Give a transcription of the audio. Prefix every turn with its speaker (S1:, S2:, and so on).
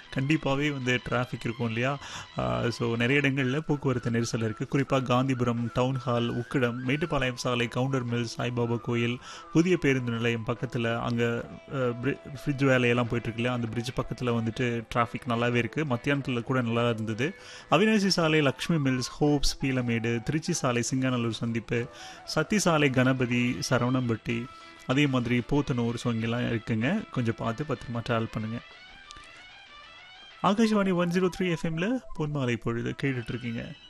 S1: கண்டிப்பாகவே வந்து டிராஃபிக் இருக்கும் இல்லையா ஸோ நிறைய இடங்களில் போக்குவரத்து நெரிசல் இருக்குது குறிப்பாக காந்திபுரம் டவுன் ஹால் உக்கிடம் மேட்டுப்பாளையம் சாலை கவுண்டர் மில் சாய்பாபா கோயில் புதிய பேருந்து நிலையம் பக்கத்தில் அங்கே ஃப்ரிட்ஜ் வேலையெல்லாம் போயிட்டுருக்கு இல்லையா அந்த பிரிட்ஜ் பக்கத்தில் வந்துட்டு டிராஃபிக் நல்லாவே இருக்குது மத்தியானத்தில் கூட நல்லா இருந்தது அவினாசி சாலை லக்ஷ்மி மில்ஸ் ஹோப்ஸ் பீலமேடு திருச்சி சாலை சிங்காநல்லூர் சந்திப்பு சத்தி சாலை கணபதி சரவணம்பட்டி அதே மாதிரி போத்தனூர் ஸோ இங்கெல்லாம் இருக்குங்க கொஞ்சம் பார்த்து பத்திரமா ட்ராவல் பண்ணுங்கள் ஆகாஷ்வாணி ஒன் ஜீரோ த்ரீ எஃப்எம்ல பொன்மாலை பொழுது கேட்டுட்ருக்கீங்க